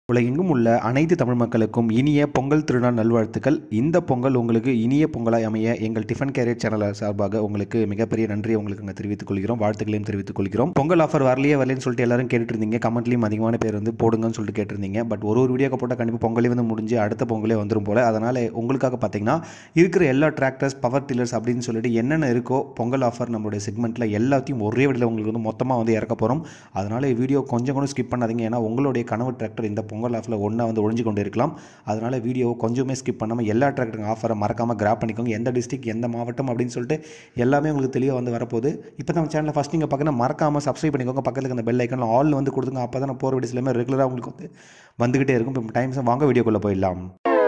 உலகெங்கும் உள்ள அனைத்து தமிழ் மக்களுக்கும் இனிய பொங்கல் திருநாள் நல்வாழ்த்துக்கள் இந்த பொங்கல் உங்களுக்கு இனிய பொங்கலாய் அமைய எங்கள் டிஃபன் கேரியர் சேனல் சார்பாக உங்களுக்கு மிகப்பெரிய நன்றியை உங்களுக்கு நாங்கள் தெரிவித்துக் கொள்கிறோம் வாழ்த்துக்களையும் தெரிவித்துக் கொள்கிறோம் பொங்கல் ஆஃபர் வரலையே வரலன்னு சொல்லிட்டு எல்லாரும் கேட்டுட்டு இருந்தீங்க கமெண்ட்லையும் அதிகமான பேர் வந்து போடுங்கன்னு சொல்லிட்டு கேட்டிருந்தீங்க பட் ஒரு ஒரு வீடியோக்கு போட்டால் கண்டிப்பாக பொங்கலே வந்து முடிஞ்சு அடுத்த பொங்கலே வந்துடும் போல அதனால் உங்களுக்காக பார்த்தீங்கன்னா இருக்கிற எல்லா டிராக்டர்ஸ் பவர் டில்லர்ஸ் அப்படின்னு சொல்லிட்டு என்னென்ன இருக்கோ பொங்கல் ஆஃபர் நம்மளுடைய செக்மெண்ட்டில் எல்லாத்தையும் ஒரே வழியில் உங்களுக்கு வந்து மொத்தமாக வந்து இறக்க போகிறோம் அதனால் வீடியோ கொஞ்சம் கூட ஸ்கிப் பண்ணாதீங்க ஏன்னா உங்களுடைய கனவு டிராக்டர் இந்த பொங்கல் ஆஃபரில் ஒன்றா வந்து ஒழிஞ்சு கொண்டு இருக்கலாம் அதனால் வீடியோ கொஞ்சமே ஸ்கிப் பண்ணாமல் எல்லா டிராக்டர் ஆஃபரை மறக்காமல் கிராப் பண்ணிக்கோங்க எந்த டிஸ்ட்ரிக் எந்த மாவட்டம் அப்படின்னு சொல்லிட்டு எல்லாமே உங்களுக்கு தெளிவாக வந்து வரப்போகுது இப்போ நம்ம சேனலில் ஃபஸ்ட் நீங்கள் பார்க்கணும் மறக்காமல் சப்ஸ்கிரைப் பண்ணிக்கோங்க பக்கத்தில் அந்த பெல் ஐக்கனில் ஆல் வந்து கொடுத்துங்க அப்போ தான் நான் போகிற வீடியோஸ் எல்லாமே ரெகுலராக உங்களுக்கு வந்து வந்துக்கிட்டே இருக்கும் இப்போ டைம்ஸ் வாங்க வீடியோக்குள்ளே போயிடலாம்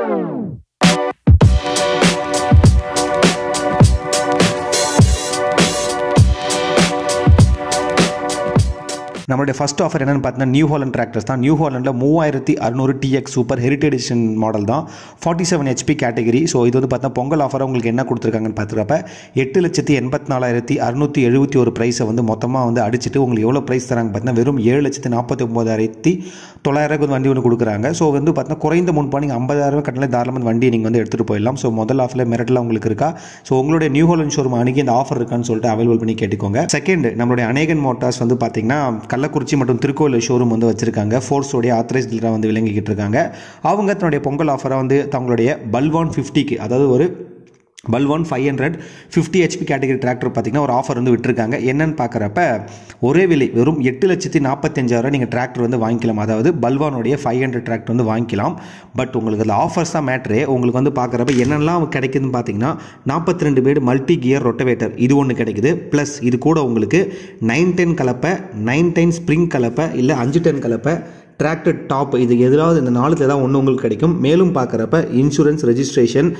நம்மளுடைய ஃபஸ்ட் ஆஃபர் என்னென்னு பார்த்தீங்கன்னா நியூ ஹாலண்ட் டிராக்டர்ஸ் தான் நியூ ஹாலண்டில் மூவாயிரத்தி அறுநூறு DX super heritage edition model தான் forty seven HP category so இது வந்து பார்த்தா பொங்கல் ஆஃபர் உங்களுக்கு என்ன கொடுத்துருக்காங்கன்னு பார்த்துக்கிறப்ப எட்டு லட்சத்தி எண்பத்தி நாலாயிரத்தி அறுநூற்றி எழுபத்தி ஒரு ப்ரைஸை வந்து மொத்தமாக வந்து அடிச்சுட்டு உங்களுக்கு எவ்வளோ ப்ரைஸ் தராங்க பார்த்தீங்கன்னா வெறும் ஏழு லட்சத்தி நாற்பத்தி ஒம்பதாயிரத்தி தொள்ளாயிரம் வந்து வண்டி ஒன்று கொடுக்குறாங்க ஸோ வந்து பார்த்தீங்கன்னா குறைந்த முன்பா நீங்கள் ஐம்பதாயிரம் கட்டணம் தாராளமாக வண்டியை நீங்கள் வந்து எடுத்துகிட்டு போயிடலாம் ஸோ முதல் ஆஃபரில் மிரட்டலாம் உங்களுக்கு இருக்கா ஸோ உங்களுடைய நியூ ஹாலண்ட் ஷோரூம் அணுகி இந்த ஆஃபர் இருக்கான்னு சொல்லிட்டு அவைலபிள் பண்ணி கேட்டுக்கோங்க செகண்ட் நம்மளுடைய அநேகன் மோட்டார்ஸ் வந்து பார்த்தீங்கன்னா கள்ளக்குறிச்சி மற்றும் திருக்கோவில் ஷோரூம் வந்து வச்சிருக்காங்க ஃபோர்ஸோடைய ஆத்தரைஸ் டீலராக வந்து விளங்கிக்கிட்டு இருக்காங்க அவங்க தன்னுடைய பொங்கல் ஆஃபராக வந்து தங்களுடைய பல்வான் ஃபிஃப்டிக்கு அதாவது ஒரு Balwan five hundred fifty HP category tractor பார்த்தீங்கன்னா ஒரு ஆஃபர் வந்து விட்டுருக்காங்க என்னன்னு பார்க்குறப்ப ஒரே விலை வெறும் எட்டு லட்சத்தி நாற்பத்தஞ்சாயிரம் நீங்கள் டிராக்டர் வந்து வாங்கிக்கலாம் அதாவது பல்வானுடைய ஃபைவ் ஹண்ட்ரட் டிராக்டர் வந்து வாங்கிக்கலாம் பட் உங்களுக்கு அதில் ஆஃபர்ஸ் தான் மேட்ரு உங்களுக்கு வந்து பார்க்குறப்ப என்னெல்லாம் கிடைக்குதுன்னு பார்த்தீங்கன்னா நாற்பத்தி ரெண்டு பேர் மல்டி கியர் ரொட்டவேட்டர் இது ஒன்று கிடைக்குது ப்ளஸ் இது கூட உங்களுக்கு நைன் டென் கலப்பை நைன் டென் ஸ்ப்ரிங் கலப்பை இல்லை அஞ்சு டென் கலப்பை டிராக்டர் டாப் இது எதிராவது இந்த நாலுத்தில் ஏதாவது ஒன்று உங்களுக்கு கிடைக்கும் மேலும் பார்க்குறப்ப இன்சூரன்ஸ் ரெஜிஸ்ட்ரேஷன்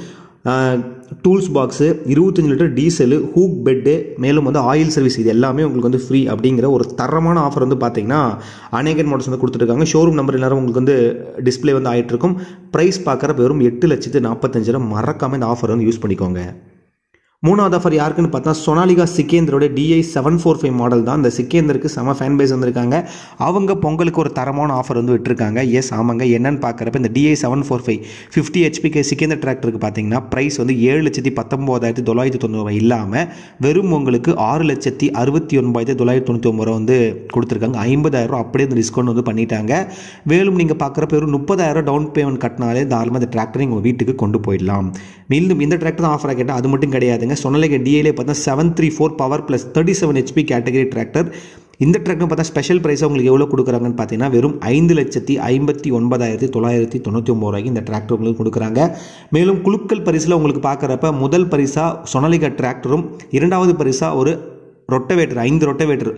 டூல்ஸ் பாக்ஸு இருபத்தஞ்சி லிட்டர் டீசலு ஹூக் பெட்டு மேலும் வந்து ஆயில் சர்வீஸ் இது எல்லாமே உங்களுக்கு வந்து ஃப்ரீ அப்படிங்கிற ஒரு தரமான ஆஃபர் வந்து பார்த்தீங்கன்னா அநேகன் மாடல்ஸ் வந்து கொடுத்துருக்காங்க ஷோரூம் நம்பர் எல்லாரும் உங்களுக்கு வந்து டிஸ்பிளே வந்து ஆகிட்டு இருக்கும் ப்ரைஸ் பார்க்குற வெறும் எட்டு லட்சத்து நாற்பத்தஞ்சாயிரம் மறக்காமல் இந்த ஆஃபர் வந்து யூஸ் பண்ணிக்கோங்க மூணாவது ஆஃபர் யாருக்குன்னு பார்த்தா சொனாலிகா சிக்கேந்தரோட DI seven four five model தான் இந்த சிக்கேந்தருக்கு செம ஃபேன் பேஸ் வந்திருக்காங்க அவங்க பொங்கலுக்கு ஒரு தரமான ஆஃபர் வந்து விட்டுருக்காங்க எஸ் ஆமாங்க என்னன்னு பார்க்குறப்ப இந்த DI seven four five fifty ஹெச்பிக்கு சிக்கேந்தர் டிராக்டருக்கு பார்த்தீங்கன்னா ப்ரைஸ் வந்து ஏழு லட்சத்தி பத்தொம்போதாயிரத்தி தொள்ளாயிரத்தி தொண்ணூறு இல்லாமல் வெறும் உங்களுக்கு ஆறு லட்சத்தி அறுபத்தி ஒன்பதாயிரத்தி தொள்ளாயிரத்தி தொண்ணூற்றி ஒம்பது ரூபா வந்து கொடுத்துருக்காங்க ஐம்பதாயிரம் ரூபா அப்படியே இந்த டிஸ்கவுண்ட் வந்து பண்ணிட்டாங்க மேலும் நீங்கள் பார்க்குறப்ப வெறும் முப்பதாயிரம் டவுன் பேமெண்ட் கட்டினாலே தாராளமாக இந்த டிராக்டரை உங்கள் வீட்டுக்கு கொண்டு போயிடலாம் மீண்டும் இந்த டிராக்டர் தான் ஆஃபராக கேட்டால் அது மட்டும் கிடையாதுங்க சொன்னலைக்கு டிஏலே பார்த்தா seven three four power plus thirty seven HP category tractor இந்த டிராக்டர் பார்த்தா ஸ்பெஷல் ப்ரைஸாக உங்களுக்கு எவ்வளோ கொடுக்குறாங்கன்னு பார்த்தீங்கன்னா வெறும் ஐந்து லட்சத்தி ஐம்பத்தி ஒன்பதாயிரத்தி தொள்ளாயிரத்தி தொண்ணூற்றி ஒம்பது ரூபாய்க்கு இந்த டிராக்டர் உங்களுக்கு கொடுக்குறாங்க மேலும் குழுக்கள் பரிசில் உங்களுக்கு பார்க்குறப்ப முதல் பரிசாக சொனலிகா டிராக்டரும் இரண்டாவது பரிசாக ஒரு ரொட்டவேட்டர் ஐந்து ரொட்டவேட்டர்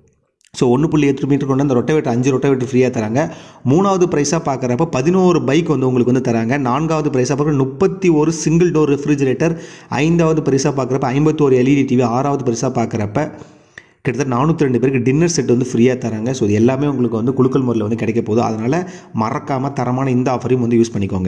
ஸோ ஒன்று புள்ளி எட்டு மீட்டர் கொண்டு அந்த ரொட்டவேட்டர் அஞ்சு ரொட்டவேட்டர் ஃப்ரீயாக தராங்க மூணாவது ப்ரைஸாக பார்க்குறப்ப பதினோரு பைக் வந்து உங்களுக்கு வந்து தராங்க நான்காவது ப்ரைஸாக பார்க்குற முப்பத்தி ஒரு சிங்கிள் டோர் ரெஃப்ரிஜரேட்டர் ஐந்தாவது பரிசாக பார்க்குறப்ப ஐம்பத்தோரு எல்இடி டிவி ஆறாவது பரிசாக பார்க்குறப்ப கிட்டத்தட்ட நானூற்றி ரெண்டு பேருக்கு டின்னர் செட் வந்து ஃப்ரீயாக தராங்க ஸோ இது எல்லாமே உங்களுக்கு வந்து குழுக்கள் முறையில் வந்து கிடைக்க போகுது அதனால் மறக்காமல் தரமான இந்த ஆஃபரையும் வந்து யூஸ் பண்ணிக்கோங்க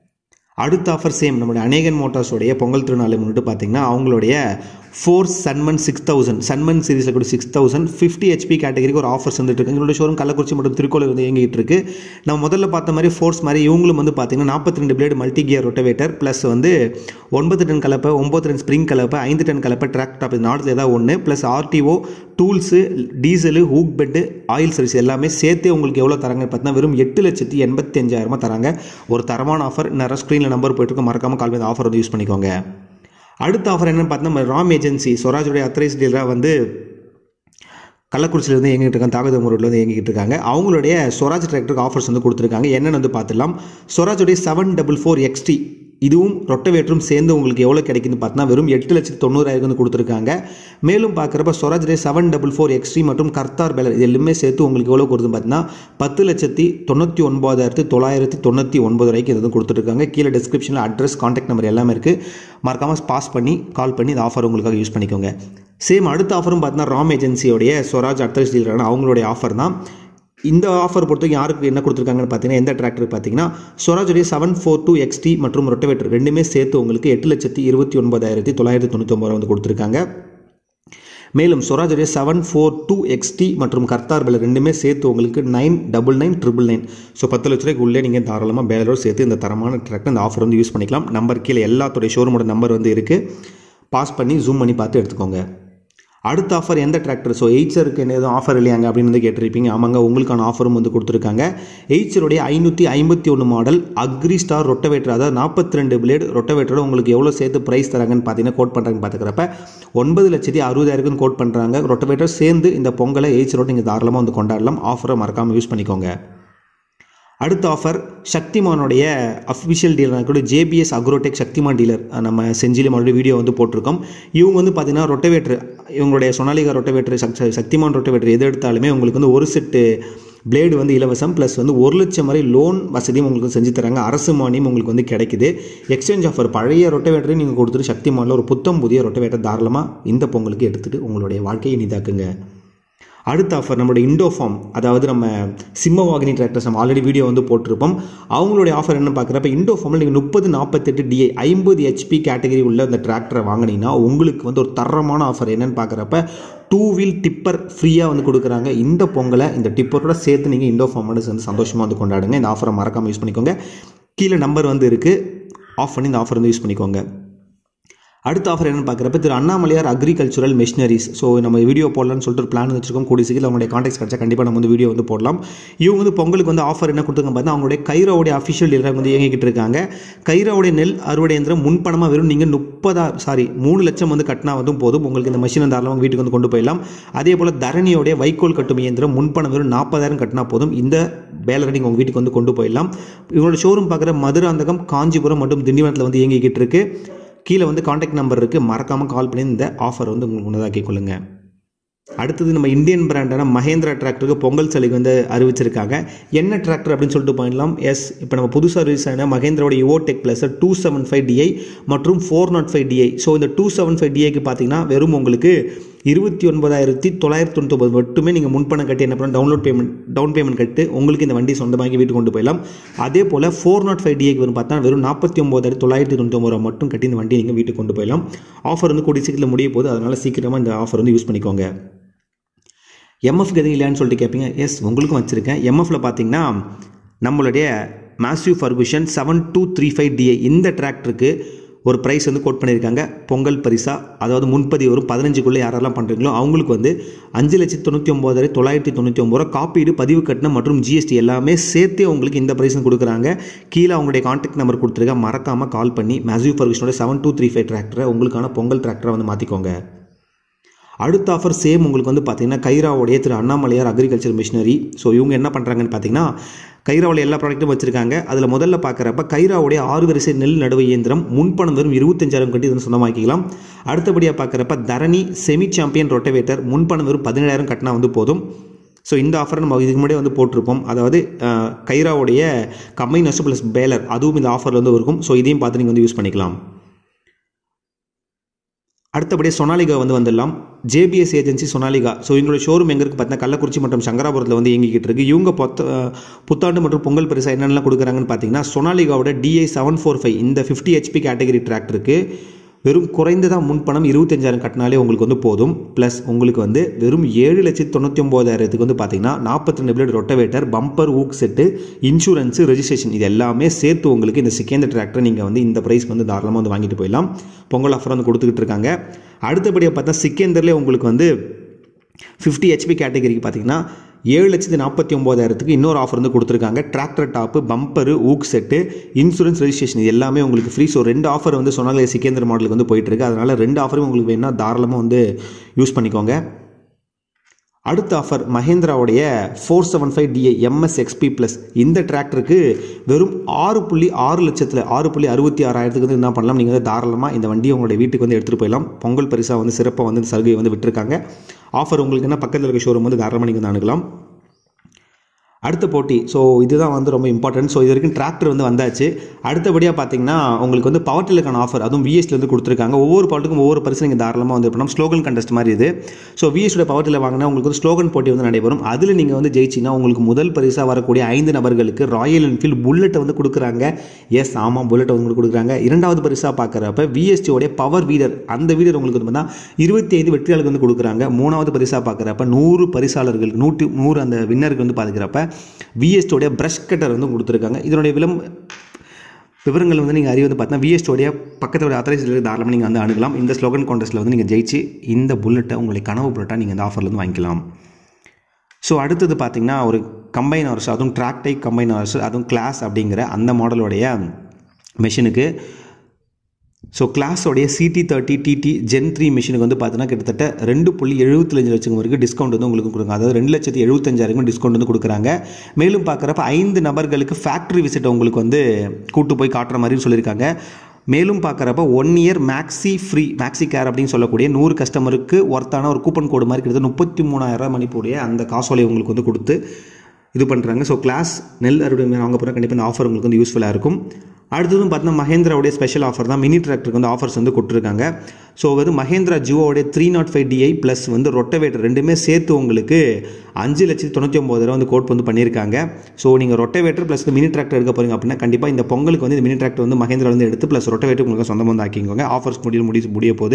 அடுத்த ஆஃபர் சேம் நம்மளுடைய அநேகன் மோட்டார்ஸோடைய பொங்கல் திருநாளை முன்னிட்டு பார்த்தீங்கன்னா அவங்களுடைய Force Sanman six thousand Sanman சீரிஸில் கூட சிக்ஸ் தௌசண்ட் ஃபிஃப்டி ஹெச்பி கேட்டகரிக்கு ஒரு ஆஃபர்ஸ் வந்துட்டு இருக்கு எங்களோட ஷோரூம் கள்ளக்குறிச்சி மற்றும் திருக்கோளூர் வந்து இயங்கிட்டு இருக்கு நம்ம முதல்ல பார்த்த மாதிரி ஃபோர்ஸ் மாதிரி இவங்களும் வந்து பார்த்தீங்கன்னா நாற்பத்தி ரெண்டு blade multi gear rotavator plus வந்து ஒன்பது டன் கலப்பை ஒம்பது டன் ஸ்ப்ரிங் கலப்பை ஐந்து டன் கலப்பை ட்ராக் டாப் இது நாலு ஏதாவது ஒன்று plus RTO tools diesel hook பெட்டு ஆயில் சர்வீஸ் எல்லாமே சேர்த்து உங்களுக்கு எவ்வளோ தராங்க பார்த்தீங்கன்னா வெறும் எட்டு லட்சத்தி எண்பத்தி அஞ்சாயிரமா தராங்க ஒரு தரமான ஆஃபர் நிறைய ஸ்க்ரீனில் நம்பர் போயிட்டு மறக்காமல் கால் பண்ணி ஆஃபர் வந்து யூஸ் பண்ணிக்கோங்க அடுத்த ஆஃபர் என்னென்னு பார்த்தீங்கன்னா ராம் ஏஜென்சி ஸ்வராஜுடைய அத்தரைஸ் டீலராக வந்து கள்ளக்குறிச்சியில் வந்து இயங்கிட்டு இருக்காங்க தாகதம் ரோட்டில் வந்து இயங்கிட்டு இருக்காங்க அவங்களுடைய ஸ்வராஜ் டிராக்டருக்கு ஆஃபர்ஸ் வந்து கொடுத்துருக்காங்க என்னென்னு வந்து பார்த்துலாம் ஸ்வராஜுடைய செவன் டபுள் ஃபோர் எக்ஸ்டி இதுவும் ரொட்டவேட்டரும் சேர்ந்து உங்களுக்கு எவ்வளோ கிடைக்குதுன்னு பார்த்தீங்கன்னா வெறும் எட்டு லட்சத்தி தொண்ணூறாயிரம் வந்து கொடுத்துருக்காங்க மேலும் பார்க்குறப்ப ஸ்வராஜ் ரே செவன் டபுள் ஃபோர் எக்ஸ்ட்ரீ மற்றும் கர்த்தார் பேலர் இது எல்லாமே சேர்த்து உங்களுக்கு எவ்வளோ கொடுக்குதுன்னு பார்த்தீங்கன்னா பத்து லட்சத்தி தொண்ணூற்றி ஒன்பதாயிரத்தி தொள்ளாயிரத்தி தொண்ணூற்றி ஒன்பது வரைக்கும் இது வந்து கொடுத்துருக்காங்க கீழே டிஸ்கிரிப்ஷனில் அட்ரஸ் காண்டாக்ட் நம்பர் எல்லாமே இருக்குது மறக்காமல் பாஸ் பண்ணி கால் பண்ணி இந்த ஆஃபர் உங்களுக்காக யூஸ் பண்ணிக்கோங்க சேம் அடுத்த ஆஃபரும் பார்த்தீங்கன்னா ராம் ஏஜென்சியோடைய ஸ்வராஜ் அட்ரஸ் டீலரான அவங்களுடைய ஆஃபர் தான் இந்த ஆஃபர் பொறுத்தவரைக்கும் யாருக்கு என்ன கொடுத்துருக்காங்கன்னு பார்த்தீங்கன்னா எந்த டிராக்டர் பார்த்தீங்கன்னா ஸ்வராஜுடைய செவன் ஃபோர் டூ எக்ஸ்டி மற்றும் ரொட்டவேட்டர் ரெண்டுமே சேர்த்து உங்களுக்கு எட்டு லட்சத்தி இருபத்தி ஒன்பதாயிரத்தி தொள்ளாயிரத்தி தொண்ணூற்றி ஒம்பது வந்து கொடுத்துருக்காங்க மேலும் ஸ்வராஜுடைய செவன் ஃபோர் டூ எக்ஸ்டி மற்றும் கர்த்தார் பேலர் ரெண்டுமே சேர்த்து உங்களுக்கு nine double nine triple nine so பத்து லட்ச ரூபாய்க்கு உள்ளே நீங்கள் தாராளமாக பேலரோடு சேர்த்து இந்த தரமான டிராக்டர் இந்த ஆஃபர் வந்து யூஸ் பண்ணிக்கலாம் நம்பர் கீழே எல்லாத்துடைய ஷோரூமோட நம்பர் வந்து இருக்குது பாஸ் பண்ணி ஜூம் பண்ணி பார்த்து எடுத்துக்கோங்க அடுத்த ஆஃபர் எந்த டிராக்டர் ஸோ எயிட்ஸருக்கு என்ன எதுவும் ஆஃபர் இல்லையாங்க அப்படின்னு வந்து கேட்டிருப்பீங்க ஆமாங்க உங்களுக்கான ஆஃபரும் வந்து கொடுத்துருக்காங்க எயிட்ஸருடைய ஐநூற்றி ஐம்பத்தி ஒன்று மாடல் அக்ரி ஸ்டார் ரொட்டவேட்டர் அதாவது நாற்பத்தி ரெண்டு பிளேடு ரொட்டவேட்டரோட உங்களுக்கு எவ்வளோ சேர்த்து ப்ரைஸ் தராங்கன்னு பார்த்தீங்கன்னா கோட் பண்ணுறாங்கன்னு பார்த்துக்கிறப்ப ஒன்பது லட்சத்தி அறுபதாயிரக்கும் கோட் பண்ணுறாங்க ரொட்டவேட்டர் சேர்ந்து இந்த பொங்கலை எயிட்ஸரோட நீங்கள் தாராளமாக வந்து கொண்டாடலாம் ஆஃபரை மறக்காமல் யூஸ் பண்ணிக்கோங்க அடுத்த ஆஃபர் சக்திமானுடைய அஃபிஷியல் டீலர் கூட ஜேபிஎஸ் அக்ரோடெக் சக்திமான் டீலர் நம்ம செஞ்சிலும் ஆல்ரெடி வீடியோ வந்து போட்டிருக்கோம் இவங்க வந்து பார்த்தீங்கன்னா ரொட்டவேட்டர் இவங்களுடைய சொனாலிகா ரொட்டவேட்டர் சக் சக்திமான் ரொட்டவேட்டர் எது எடுத்தாலுமே உங்களுக்கு வந்து ஒரு செட்டு பிளேடு வந்து இலவசம் ப்ளஸ் வந்து ஒரு லட்சம் வரை லோன் வசதியும் உங்களுக்கு செஞ்சு தராங்க அரசு மானியம் உங்களுக்கு வந்து கிடைக்குது எக்ஸ்சேஞ்ச் ஆஃபர் பழைய ரொட்டவேட்டரையும் நீங்கள் கொடுத்துட்டு சக்திமானில் ஒரு புத்தம் புதிய ரொட்டவேட்டர் தாராளமாக இந்த பொங்கலுக்கு எடுத்துகிட்டு உங்களுடைய வாழ்க்கையை இனிதாக்குங்க அடுத்த ஆஃபர் நம்மளுடைய இண்டோஃபார்ம் அதாவது நம்ம சிம்மவாகினி டிராக்டர்ஸ் நம்ம ஆல்ரெடி வீடியோ வந்து போட்டிருப்போம் அவங்களுடைய ஆஃபர் என்ன பார்க்குறப்ப இண்டோஃபார்மில் நீங்கள் முப்பது நாற்பத்தெட்டு டிஐ ஐம்பது ஹெச்பி கேட்டகரி உள்ள அந்த டிராக்டரை வாங்கினீங்கன்னா உங்களுக்கு வந்து ஒரு தரமான ஆஃபர் என்னன்னு பார்க்குறப்ப டூ வீல் டிப்பர் ஃப்ரீயாக வந்து கொடுக்குறாங்க இந்த பொங்கலை இந்த டிப்பரோட சேர்த்து நீங்கள் இண்டோஃபார்மோட சேர்ந்து சந்தோஷமாக வந்து கொண்டாடுங்க இந்த ஆஃபரை மறக்காமல் யூஸ் பண்ணிக்கோங்க கீழே நம்பர் வந்து இருக்குது ஆஃப் பண்ணி இந்த ஆஃபர் வந்து யூஸ் பண்ணிக்கோங்க அடுத்த ஆஃபர் என்னன்னு பார்க்குறப்ப Thiru Annamalaiyar agricultural machineries so நம்ம வீடியோ போடலாம்னு சொல்லிட்டு ஒரு பிளான் வச்சிருக்கோம் கூடிய சீக்கிரம் அவங்களுடைய கான்டாக்ட் கிடச்சா கண்டிப்பாக நம்ம வந்து வீடியோ வந்து போடலாம் இவங்க வந்து பொங்கலுக்கு வந்து ஆஃபர் என்ன கொடுத்துருங்க பார்த்தா அவங்களுடைய கைராவுடைய அஃபிஷியல் டீலர் வந்து இயங்கிக்கிட்டு இருக்காங்க கைராவுடைய நெல் அறுவடை இயந்திரம் முன்பணமாக வெறும் நீங்கள் முப்பதா சாரி மூணு லட்சம் வந்து கட்டினா வந்து போதும் உங்களுக்கு இந்த மிஷின் தாராளமாக வீட்டுக்கு வந்து கொண்டு போயிடலாம் அதே போல் தரணியோடைய வைக்கோல் கட்டும் இயந்திரம் முன்பணம் வெறும் நாற்பதாயிரம் கட்டினா போதும் இந்த பேலரை நீங்கள் உங்கள் வீட்டுக்கு வந்து கொண்டு போயிடலாம் இவங்களோட ஷோரூம் பார்க்குற மதுராந்தகம் காஞ்சிபுரம் மற்றும் திண்டிவனத்தில் வந்து இயங்கிக்கிட்டு இருக்கு கீழே வந்து காண்டாக்ட் நம்பர் இருக்குது மறக்காமல் கால் பண்ணி இந்த ஆஃபர் வந்து உங்களுக்கு உன்னதாக்கி கொள்ளுங்க அடுத்தது நம்ம இந்தியன் பிராண்டான மஹேந்திரா டிராக்டருக்கு பொங்கல் சலுகை வந்து அறிவிச்சிருக்காங்க என்ன டிராக்டர் அப்படின்னு சொல்லிட்டு போயிடலாம் எஸ் இப்போ நம்ம புதுசாக ரிலீஸ் ஆன மஹேந்திராவோட Yuvo Tech plus two seven five DI மற்றும் four nought five DI so இந்த டூ செவன் ஃபைவ் டிஐக்கு பார்த்தீங்கன்னா வெறும் உங்களுக்கு இருபத்தி ஒன்பதாயிரத்தி தொள்ளாயிரத்தி தொண்ணூத்தொம்பது மட்டுமே நீங்கள் முன்பணம் கட்டி என்ன பண்ணலாம் டவுன்லோட் பேமெண்ட் டவுன் பேமெண்ட் கட்டு உங்களுக்கு இந்த வண்டி சொந்தமாகி வீட்டுக்கு கொண்டு போயிடலாம் அதே போல் ஃபோர் நாட் ஃபைவ் டிஏக்கு வரும் பார்த்தா வெறும் நாற்பத்தி ஒம்பதாயிரத்தி தொள்ளாயிரத்தி தொண்ணூத்தொம்பது ரூபா மட்டும் கட்டி இந்த வண்டி நீங்கள் வீட்டுக்கு கொண்டு போயிடலாம் ஆஃபர் வந்து கூடிய சீக்கிரத்தில் முடிய போகுது அதனால் சீக்கிரமாக இந்த ஆஃபர் வந்து யூஸ் பண்ணிக்கோங்க எம்எஃப் எதுவும் இல்லையான்னு சொல்லிட்டு கேட்பீங்க எஸ் உங்களுக்கும் வச்சுருக்கேன் எம்எஃப்ல பார்த்தீங்கன்னா நம்மளுடைய Massey Ferguson seven two three five DI இந்த டிராக்டருக்கு ஒரு ப்ரைஸ் வந்து கோட் பண்ணியிருக்காங்க பொங்கல் பரிசா அதாவது முன்பதிவு வரும் பதினஞ்சுக்குள்ளே யாரெல்லாம் பண்ணுறீங்களோ அவங்களுக்கு வந்து அஞ்சு லட்சத்தி தொண்ணூற்றி ஒம்போதாயிரம் தொள்ளாயிரத்தி தொண்ணூற்றி ஒம்பது ரூபா காப்பீடு பதிவு கட்டணம் மற்றும் ஜிஎஸ்டி எல்லாமே சேர்த்தே உங்களுக்கு இந்த ப்ரைஸ் கொடுக்குறாங்க கீழே அவங்களுடைய கான்டாக்ட் நம்பர் கொடுத்துருக்கேன் மறக்காமல் கால் பண்ணி மேசிவ் ஃபர்குஷனோட செவன் டூ த்ரீ ஃபைவ் டிராக்டரை உங்களுக்கான பொங்கல் டிராக்டரை வந்து மாற்றிக்கோங்க அடுத்த ஆஃபர் சேம் உங்களுக்கு வந்து பார்த்தீங்கன்னா கைராவுடைய Thiru Annamalaiyar agriculture machinery so இவங்க என்ன பண்ணுறாங்கன்னு பார்த்தீங்கன்னா கைராவில் எல்லா ப்ராடக்ட்டும் வச்சிருக்காங்க அதில் முதல்ல பார்க்குறப்ப கைராவுடைய ஆறு வரிசை நெல் நடுவு இயந்திரம் முன்பணம் வெறும் இருபத்தஞ்சாயிரம் கட்டி இதனை சொந்தமாக்கிக்கலாம் அடுத்தபடியாக பார்க்குறப்ப தரணி செமி சாம்பியன் ரொட்டவேட்டர் முன்பணம் வெறும் பதினேழாயிரம் கட்டினா வந்து போதும் ஸோ இந்த ஆஃபரை நம்ம இதுக்கு முன்னாடியே வந்து போட்டிருப்போம் அதாவது அஹ், கைராவுடைய கம்பைன் நெஸ்ட் ப்ளஸ் பேலர் அதுவும் இந்த ஆஃபரில் வந்து இருக்கும் ஸோ இதையும் பார்த்து நீங்கள் வந்து யூஸ் பண்ணிக்கலாம் அடுத்தபடியே சொனாலிகா வந்து வந்துடலாம் ஜேபிஎஸ் ஏஜென்சி சொனாலிகா ஸோ எங்களோட ஷோரூம் எங்கே இருக்குது பார்த்தீங்கன்னா கள்ளக்குறிச்சி மற்றும் சங்கராபுரத்தில் வந்து இயங்கிக்கிட்டு இருக்கு இவங்க பொத்த புத்தாண்டு மற்றும் பொங்கல் பரிசா என்னென்னலாம் கொடுக்குறாங்கன்னு பார்த்தீங்கன்னா சொனாலிகாவோட டிஐ செவன் ஃபோர் ஃபைவ் இந்த ஃபிஃப்டி ஹெச்பி கேட்டகரி டிராக்டருக்கு வெறும் குறைந்ததாக முன்பணம் இருபத்தஞ்சாயிரம் கட்டினாலே உங்களுக்கு வந்து போதும் ப்ளஸ் உங்களுக்கு வந்து வெறும் ஏழு லட்சத்தி தொண்ணூற்றி ஒம்போதாயிரத்துக்கு வந்து பார்த்தீங்கன்னா நாற்பத்தி ரெண்டு blade rotavator bumper hook set insurance registration இது எல்லாமே சேர்த்து உங்களுக்கு இந்த செகண்ட் டிராக்டர் நீங்கள் வந்து இந்த ப்ரைஸ்க்கு வந்து தாராளமாக வந்து வாங்கிட்டு போயிடலாம் பொங்கல் ஆஃபர் வந்து கொடுத்துக்கிட்டு இருக்காங்க அடுத்தபடியாக பார்த்தா சிக்கேந்தர்லேயே உங்களுக்கு வந்து ஃபிஃப்டி ஹெச்பி கேட்டகரிக்கு பார்த்தீங்கன்னா ஏழு லட்சத்தி நாற்பத்தி ஒம்போதாயிரத்துக்கு இன்னொரு ஆஃபர் வந்து கொடுத்துருக்காங்க tractor top bumper hook set insurance registration இது எல்லாமே உங்களுக்கு ஃப்ரீ ஸோ ரெண்டு ஆஃபர் வந்து சொன்னாலே சிக்கேந்தர் மாடலுக்கு வந்து போயிட்டு இருக்கு அதனால ரெண்டு ஆஃபரும் உங்களுக்கு வேணும்னா தாராளமாக வந்து யூஸ் பண்ணிக்கோங்க அடுத்த ஆஃபர் மஹேந்திராவுடைய four seven five DI MS XP plus இந்த டிராக்டருக்கு வெறும் ஆறு புள்ளி ஆறு லட்சத்தில் ஆறு புள்ளி அறுபத்தி ஆறாயிரத்துக்கு வந்து என்ன பண்ணலாம் நீங்கள் வந்து தாராளமாக இந்த வண்டியை உங்களுடைய வீட்டுக்கு வந்து எடுத்துகிட்டு போயிடலாம் பொங்கல் பரிசாக வந்து சிறப்பாக வந்து இந்த சலுகையை வந்து விட்டுருக்காங்க ஆஃபர் உங்களுக்கு என்ன பக்கத்தில் இருக்க ஷோரூம் வந்து தாராளமாக நீங்கள் வந்து அணுகலாம் அடுத்த போட்டி ஸோ இதுதான் வந்து ரொம்ப இம்பார்ட்டன்ட் ஸோ இது வரைக்கும் டிராக்டர் வந்து வந்தாச்சு அடுத்தபடியாக பார்த்தீங்கன்னா உங்களுக்கு வந்து பவர் டில்லுக்கான ஆஃபர் அதுவும் விஎஸ்ல வந்து கொடுத்துருக்காங்க ஒவ்வொரு பாட்டுக்கும் ஒவ்வொரு பரிசு நீங்கள் தாராளமாக வந்து பண்ணலாம் ஸ்லோகன் கண்டஸ்ட் மாதிரி இது ஸோ விஎஸ்ட பவர் டில்ல வாங்கினா உங்களுக்கு வந்து ஸ்லோகன் போட்டி வந்து நடைபெறும் அதில் நீங்கள் வந்து ஜெயிச்சிங்கன்னா உங்களுக்கு முதல் பரிசாக வரக்கூடிய ஐந்து நபர்களுக்கு ராயல் என்ஃபீல்டு புல்லட்டை வந்து கொடுக்குறாங்க எஸ் ஆமாம் புல்லட்டை வந்து கொடுக்குறாங்க இரண்டாவது பரிசாக பார்க்குறப்ப விஎஸ்டியோடைய பவர் வீடர் அந்த வீடர் உங்களுக்கு வந்து பார்த்தா இருபத்தி ஐந்து வெற்றியாளருக்கு வந்து கொடுக்குறாங்க மூணாவது பரிசாக பார்க்குறப்ப நூறு பரிசாளர்களுக்கு நூற்றி நூறு அந்த வின்னருக்கு வந்து பார்க்குறப்ப விஎஸ்டியோடைய ப்ரஷ் கட்டர் வந்து கொடுத்துருக்காங்க இதனுடைய விளம் விவரங்கள் வந்து நீங்கள் அறிவு வந்து பார்த்தீங்கன்னா விஎஸ்டியோடைய பக்கத்தோட அத்தரைஸ் தாராளமாக நீங்கள் வந்து அணுகலாம் இந்த ஸ்லோகன் கான்டெஸ்ட்டில் வந்து நீங்கள் ஜெயிச்சு இந்த புல்லட்டை உங்களுடைய கனவு புல்லட்டாக நீங்கள் இந்த ஆஃபர்லேருந்து வாங்கிக்கலாம் ஸோ அடுத்தது பார்த்தீங்கன்னா ஒரு கம்பைன் ஹவர்ஸ் அதுவும் ட்ராக் டைப் கம்பைன் ஹவர்ஸ் அதுவும் கிளாஸ் அப்படிங்கிற அந்த மாடலோடைய மெஷினுக்கு ஸோ கிளாஸோடைய CT thirty TT gen three மிஷினுக்கு வந்து பார்த்தீங்கன்னா கிட்டத்தட்ட ரெண்டு புள்ளி எழுபத்தஞ்சு லட்சம் வரைக்கும் டிஸ்கவுண்ட் வந்து உங்களுக்கு கொடுக்குறாங்க அதாவது ரெண்டு லட்சத்தி எழுபத்தஞ்சாயிரம் டிஸ்கவுண்ட் வந்து கொடுக்குறாங்க மேலும் பார்க்குறப்ப ஐந்து நபர்களுக்கு ஃபேக்ட்ரி விசிட் உங்களுக்கு வந்து கூட்டு போய் காட்டுற மாதிரி சொல்லியிருக்காங்க மேலும் பார்க்குறப்ப one year maxi free maxi care அப்படின்னு சொல்லக்கூடிய நூறு கஸ்டமருக்கு ஒர்த்தான ஒரு கூப்பன் கோடு மாதிரி கிட்டத்தட்ட முப்பத்தி மூணாயிரம் மணிப்புடைய அந்த காசோலை உங்களுக்கு வந்து கொடுத்து இது பண்ணுறாங்க ஸோ கிளாஸ் நெல் அறுவடை வாங்க போகிற கண்டிப்பாக இந்த ஆஃபர் உங்களுக்கு வந்து யூஸ்ஃபுல்லாக இருக்கும் அடுத்ததும் பார்த்தீங்கன்னா மஹேந்திராவுடைய ஸ்பெஷல் ஆஃபர் தான் மினி டிராக்டருக்கு வந்து ஆஃபர்ஸ் வந்து கொடுத்துருக்காங்க ஸோ வந்து மஹேந்திரா ஜியோவோடைய three nought five DI plus வந்து ரொட்டவேட்டர் ரெண்டுமே சேர்த்து உங்களுக்கு அஞ்சு லட்சத்தி தொண்ணூற்றி ஒம்பது வந்து கோட் வந்து பண்ணியிருக்காங்க ஸோ நீங்கள் ரொட்டவேட்டர் ப்ளஸ் மினி டிராக்டர் எடுக்க போகிறீங்க அப்படின்னா கண்டிப்பாக இந்த பொங்கலுக்கு வந்து இந்த மினி டிராக்டர் வந்து மஹேந்திரா வந்து எடுத்து ப்ளஸ் ரொட்டவேட்டர் உங்களுக்கு சொந்தமாக வந்து ஆக்கிக்கோங்க ஆஃபர்ஸ் முடிய முடிய முடிய போகுது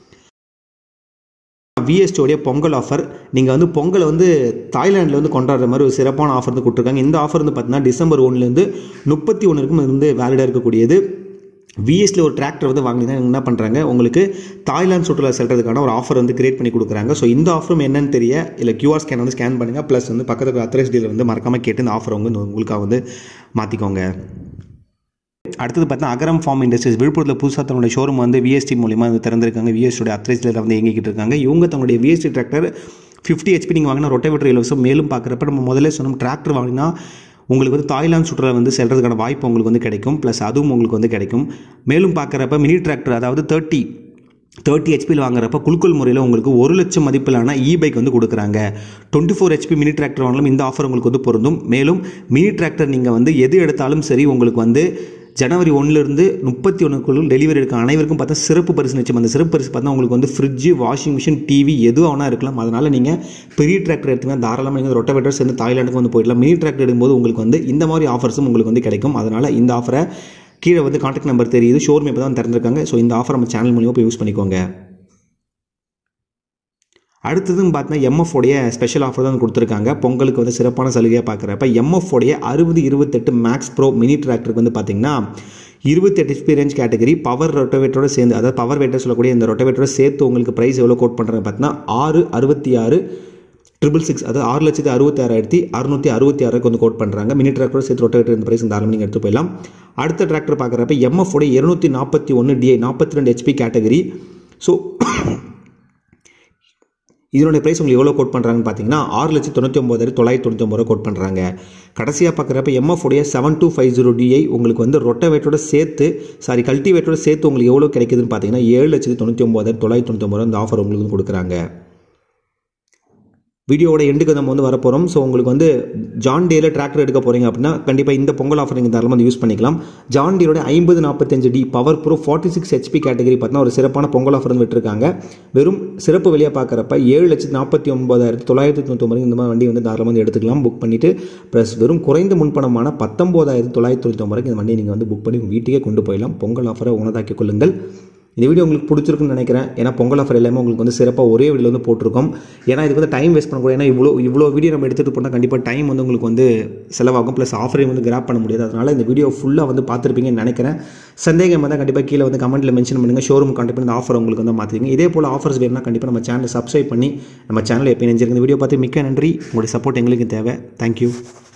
விஎஸ்டியோடைய பொங்கல் ஆஃபர் நீங்கள் வந்து பொங்கலை வந்து தாய்லாண்டில் வந்து கொண்டாடுற மாதிரி ஒரு சிறப்பான ஆஃபர் வந்து கொடுத்துருக்காங்க இந்த ஆஃபர் வந்து பார்த்தீங்கன்னா டிசம்பர் ஒன்றுலேருந்து முப்பத்தி ஒன்று வரைக்கும் இது வந்து வேலிடாக இருக்கக்கூடியது விஎஸ்ல ஒரு டிராக்டர் வந்து வாங்கினீங்கன்னா என்ன பண்ணுறாங்க உங்களுக்கு தாய்லாந்து சுற்றுலா செல்றதுக்கான ஒரு ஆஃபர் வந்து கிரியேட் பண்ணி கொடுக்குறாங்க ஸோ இந்த ஆஃபரும் என்னன்னு தெரிய இல்லை கியூஆர் ஸ்கேன் வந்து ஸ்கேன் பண்ணுங்கள் ப்ளஸ் வந்து பக்கத்தில் அத்தரைஸ் டீலர் வந்து மறக்காமல் கேட்டு இந்த ஆஃபர் வந்து உங்களுக்காக வந்து மாற்றிக்கோங்க அடுத்தது பார்த்தா அகரம் ஃபார்ம் இண்டஸ்ட்ரீஸ் விழுப்புரத்தில் புதுசாக தன்னுடைய ஷோரூம் வந்து விஎஸ்டி மூலிமா வந்து திறந்திருக்காங்க விஎஸ்டியோட அத்ரைஸில் வந்து இயங்கிக்கிட்டு இருக்காங்க இவங்க தங்களுடைய விஎஸ்டி டிராக்டர் ஃபிஃப்டி ஹெச்பி நீங்கள் வாங்கினா ரொட்டவேட்டர் இலவசம் மேலும் பார்க்குறப்ப நம்ம முதல்ல சொன்னோம் டிராக்டர் வாங்கினா உங்களுக்கு வந்து தாய்லாந்து சுற்றுலா வந்து செல்றதுக்கான வாய்ப்பு உங்களுக்கு வந்து கிடைக்கும் ப்ளஸ் அதுவும் உங்களுக்கு வந்து கிடைக்கும் மேலும் பார்க்குறப்ப மினி டிராக்டர் அதாவது தேர்ட்டி தேர்ட்டி ஹெச்பியில் வாங்குறப்ப குலுக்கல் முறையில் உங்களுக்கு ஒரு லட்சம் மதிப்பிலான இ பைக் வந்து கொடுக்குறாங்க twenty four HP mini tractor வாங்கலாம் இந்த ஆஃபர் உங்களுக்கு வந்து பொருந்தும் மேலும் மினி டிராக்டர் நீங்கள் வந்து எது எடுத்தாலும் சரி உங்களுக்கு வந்து ஜனவரி ஒன்றுலேருந்து முப்பத்தி ஒன்றுக்குள்ள டெலிவரி இருக்க அனைவருக்கும் பார்த்தா சிறப்பு பரிசு நிச்சயம் அந்த சிறப்பு பரிசு பார்த்தா உங்களுக்கு வந்து ஃப்ரிட்ஜு வாஷிங் மிஷின் டிவி எதுவும் வேணா இருக்கலாம் அதனால் நீங்கள் பெரிய டிராக்டர் எடுத்தீங்கன்னா தாராளமாக நீங்கள் ரொட்டவேட்டர் சேர்ந்து தாய்லாண்டுக்கு வந்து போயிடலாம் மினி டிராக்டர் எடுக்கும்போது உங்களுக்கு வந்து இந்த மாதிரி ஆஃபர்ஸும் உங்களுக்கு வந்து கிடைக்கும் அதனால் இந்த ஆஃபரை கீழே வந்து கான்டாக்ட் நம்பர் தெரியுது ஷோரூம் இப்போ தான் திறந்திருக்காங்க ஸோ இந்த ஆஃபர் நம்ம சேனல் மூலியமாக போய் யூஸ் பண்ணிக்கோங்க அடுத்ததும் பார்த்தீங்கன்னா எம்எஃப் உடைய ஸ்பெஷல் ஆஃபர் தான் கொடுத்துருக்காங்க பொங்கலுக்கு வந்து சிறப்பான சலுகையாக பார்க்குறப்ப எம்எஃப் உடைய அறுபது இருபத்தெட்டு மேக்ஸ் ப்ரோ மினி டிராக்டருக்கு வந்து பார்த்தீங்கன்னா இருபத்தெட்டு எக்ஸ்பீரியன்ஸ் கேட்டகரி பவர் ரொட்டவேட்டரோட சேர்ந்து அதாவது பவர் வேட்டர் சொல்லக்கூடிய இந்த ரொட்டவேட்டரோட சேர்த்து உங்களுக்கு ப்ரைஸ் எவ்வளோ கோட் பண்ணுறாங்க பார்த்தீங்கன்னா ஆறு அறுபத்தி ஆறு ட்ரிபிள் சிக்ஸ் அதாவது ஆறு லட்சத்தி அறுபத்தி ஆறாயிரத்தி அறுநூற்றி அறுபத்தி ஆறுக்கு வந்து கோட் பண்ணுறாங்க மினி டிராக்டர் சேர்த்து ரொட்டவேட்டர் இந்த ப்ரைஸ் இந்த ஆரம்பி நீங்கள் எடுத்து போயிடலாம் அடுத்த டிராக்டர் பார்க்குறப்ப எம்எஃப் உடைய இருநூற்றி நாற்பத்தி ஒன்று டிஐ நாற்பத்தி ரெண்டு ஹெச்பி கேட்டகரி ஸோ இதனுடைய ப்ரைஸ் உங்களுக்கு எவ்வளோ கோட் பண்ணுறாங்கன்னு பார்த்தீங்கன்னா ஆறு லட்சத்தி தொண்ணூற்றி ஒம்பதாயிரத்தி தொள்ளாயிரத்தி தொண்ணூற்றி ஒம்பது ரூபா கோட் பண்ணுறாங்க கடைசியாக பார்க்குறப்ப எம்எஃப் உடைய seven two five zero DI உங்களுக்கு வந்து ரொட்டவேட்டோட சேர்த்து சாரி கல்டிவேட்டோட சேர்த்து உங்களுக்கு எவ்வளோ கிடைக்குதுன்னு பார்த்தீங்கன்னா ஏழு லட்சத்தி தொண்ணூற்றி ஒம்பதாயிரத்தி தொள்ளாயிரத்தி தொண்ணூற்றி ஒம்பது ரூபா இந்த ஆஃபர் உங்களுக்கு வந்து கொடுக்குறாங்க வீடியோவோட எண்டுக்கு நம்ம வந்து வரப்போகிறோம் ஸோ உங்களுக்கு வந்து ஜான் டேல டிராக்டர் எடுக்க போகிறீங்க அப்படின்னா கண்டிப்பாக இந்த பொங்கல் ஆஃபர் நீங்கள் தாராளமாக யூஸ் பண்ணிக்கலாம் ஜான் டீரோட ஐம்பது நாற்பத்தஞ்சு D power pro forty six HP category பார்த்தீங்கன்னா ஒரு சிறப்பான பொங்கல் ஆஃபர் வந்து விட்டுருக்காங்க வெறும் சிறப்பு வெளியாக பார்க்குறப்ப ஏழு லட்சத்தி நாற்பத்தி ஒன்பதாயிரத்தி தொள்ளாயிரத்தி தொண்ணூற்றி இந்த மாதிரி வண்டி வந்து தாராளமாக வந்து எடுத்துக்கலாம் புக் பண்ணிவிட்டு ப்ளஸ் வெறும் குறைந்த முன்பணமான பத்தொம்போதாயிரத்தி தொள்ளாயிரத்தி தொண்ணூற்றி ஒன்பது இந்த வண்டியை நீங்கள் வந்து புக் பண்ணி உங்கள் வீட்டுக்கே கொண்டு போயிடலாம் பொங்கல் ஆஃபரை உணதாக்கிக் கொள்ளுங்கள் இந்த வீடியோ உங்களுக்கு பிடிச்சிருக்குன்னு நினைக்கிறேன் ஏன்னா பொங்கல் ஆஃபர் எல்லாமே உங்களுக்கு வந்து சிறப்பாக ஒரே வீடியோ வந்து போட்டிருக்கோம் ஏன்னா இதுக்கு வந்து டைம் வேஸ்ட் பண்ணக்கூடாது ஏன்னா இவ்வளோ இவ்வளோ வீடியோ நம்ம எடுத்துகிட்டு போனால் கண்டிப்பாக டைம் வந்து உங்களுக்கு வந்து செலவாகும் ப்ளஸ் ஆஃபரையும் வந்து கிராப் பண்ண முடியாது அதனால் இந்த வீடியோ ஃபுல்லாக வந்து பார்த்துருப்பீங்கன்னு நினைக்கிறேன் சந்தேகம் வந்தால் கண்டிப்பாக கீழே வந்து கமெண்ட்டில் மென்ஷன் பண்ணுங்கள் ஷோரூம் கான்டெக்ட் பண்ணி இந்த ஆஃபர் உங்களுக்கு வந்து மாற்றிங்க இதே போல் ஆஃபர்ஸ் வேணும்னா கண்டிப்பாக நம்ம சேனலை சப்ஸ்கிரைப் பண்ணி நம்ம சேனல் எப்போ நினைச்சிருக்கு இந்த வீடியோ பார்த்து மிக்க நன்றி உங்களுடைய சப்போர்ட் எங்களுக்கு தேவை தேங்க்யூ